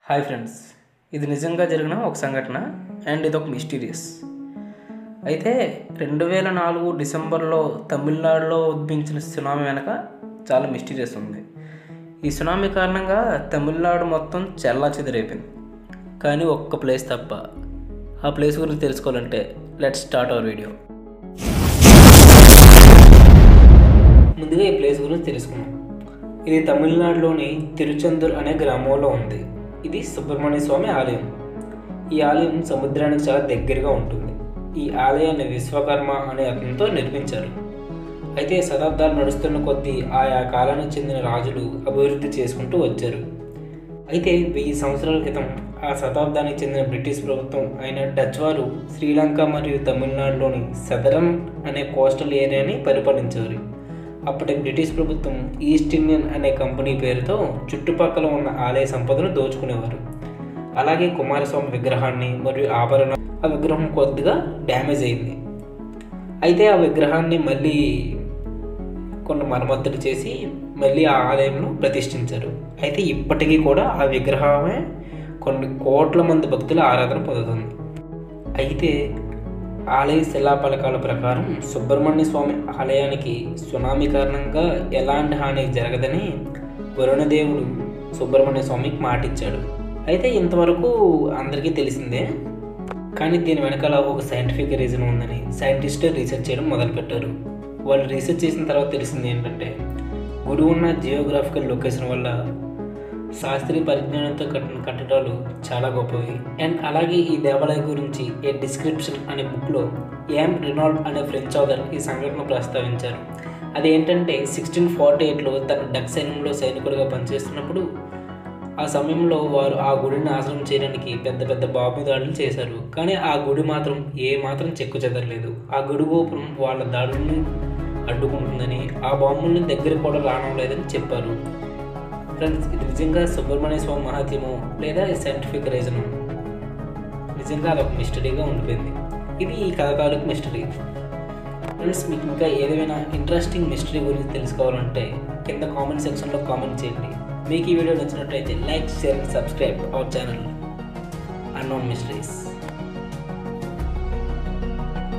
hi friends ఇది నిజంగా జరిగిన ఒక సంఘటన అండ్ ఇది ఒక మిస్టీరియస్ అయితే రెండు వేల నాలుగు డిసెంబర్లో తమిళనాడులో ఉద్భవించిన సునామీ వెనక చాలా మిస్టీరియస్ ఉంది ఈ సునామీ కారణంగా తమిళనాడు మొత్తం చెల్లా చెదిరైపోయింది కానీ ఒక్క ప్లేస్ తప్ప ఆ ప్లేస్ గురించి తెలుసుకోవాలంటే లెట్ స్టార్ట్ అవర్ వీడియో ముందుగా ఈ ప్లేస్ గురించి తెలుసుకుందాం ఇది తమిళనాడులోని తిరుచెందూర్ అనే గ్రామంలో ఉంది ఇది సుబ్రహ్మణ్య స్వామి ఆలయం ఈ ఆలయం సముద్రానికి చాలా దగ్గరగా ఉంటుంది ఈ ఆలయాన్ని విశ్వకర్మ అనే అతనితో నిర్మించారు అయితే శతాబ్దాలు నడుస్తున్న కొద్దీ ఆయా కాలానికి చెందిన రాజులు అభివృద్ధి చేసుకుంటూ వచ్చారు అయితే వెయ్యి సంవత్సరాల క్రితం ఆ శతాబ్దానికి చెందిన బ్రిటిష్ ప్రభుత్వం అయిన డచ్ వారు శ్రీలంక మరియు తమిళనాడులోని సదరన్ అనే కోస్టల్ ఏరియాని పరిపాలించారు అప్పటి బ్రిటిష్ ప్రభుత్వం ఈస్ట్ ఇండియన్ అనే కంపెనీ పేరుతో చుట్టుపక్కల ఉన్న ఆలయ సంపదను దోచుకునేవారు అలాగే కుమారస్వామి విగ్రహాన్ని మరియు ఆభరణ ఆ విగ్రహం కొద్దిగా డ్యామేజ్ అయింది అయితే ఆ విగ్రహాన్ని మళ్ళీ కొన్ని మరమ్మతులు చేసి మళ్ళీ ఆ ఆలయంలో ప్రతిష్ఠించారు అయితే ఇప్పటికీ కూడా ఆ విగ్రహమే కొన్ని కోట్ల మంది భక్తుల ఆరాధన పొందుతుంది అయితే ఆలయ శిలాపలకాల ప్రకారం సుబ్రహ్మణ్య స్వామి ఆలయానికి సునామీ కారణంగా ఎలాంటి హాని జరగదని వరుణదేవుడు సుబ్రహ్మణ్య స్వామికి మాటిచ్చాడు అయితే ఇంతవరకు అందరికీ తెలిసిందే కానీ దీని వెనకాల ఒక సైంటిఫిక్ రీజన్ ఉందని సైంటిస్టులు రీసెర్చ్ చేయడం మొదలుపెట్టారు వాళ్ళు రీసెర్చ్ చేసిన తర్వాత తెలిసింది ఏంటంటే గుడి ఉన్న జియోగ్రాఫికల్ లొకేషన్ వల్ల శాస్త్రీయ పరిజ్ఞానంతో కట్టిన కట్టడాలు చాలా గొప్పవి అండ్ అలాగే ఈ దేవాలయం గురించి ఏ డిస్క్రిప్షన్ అనే బుక్లో ఎం రినాల్డ్ అనే ఫ్రెంచ్ ఆథర్ ఈ సంఘటన ప్రస్తావించారు అదేంటంటే సిక్స్టీన్ ఫార్టీ ఎయిట్లో తన డక్ సైన్యంలో సైనికుడిగా పనిచేస్తున్నప్పుడు ఆ సమయంలో వారు ఆ గుడిని నాశనం చేయడానికి పెద్ద పెద్ద బాంబు దాడులు చేశారు కానీ ఆ గుడి మాత్రం ఏ మాత్రం చెక్కు చెదరలేదు ఆ గుడి గోపురం వాళ్ళ దాడులను అడ్డుకుంటుందని ఆ బాంబుల్ని దగ్గర కూడా రావడం లేదని చెప్పారు ఫ్రెండ్స్ ఇది నిజంగా సుబ్రహ్మణ్య స్వామి మహాత్యము లేదా సైంటిఫిక్ రీజను నిజంగా అదొక మిస్టరీగా ఉండిపోయింది ఇది ఈ కథ తాలూకు మిస్టరీ ఫ్రెండ్స్ మీకు ఇంకా ఏదైనా ఇంట్రెస్టింగ్ మిస్టరీ గురించి తెలుసుకోవాలంటే కింద కామెంట్ సెక్షన్లో కామెంట్ చేయండి మీకు ఈ వీడియో నచ్చినట్లయితే like share subscribe our channel unknown mysteries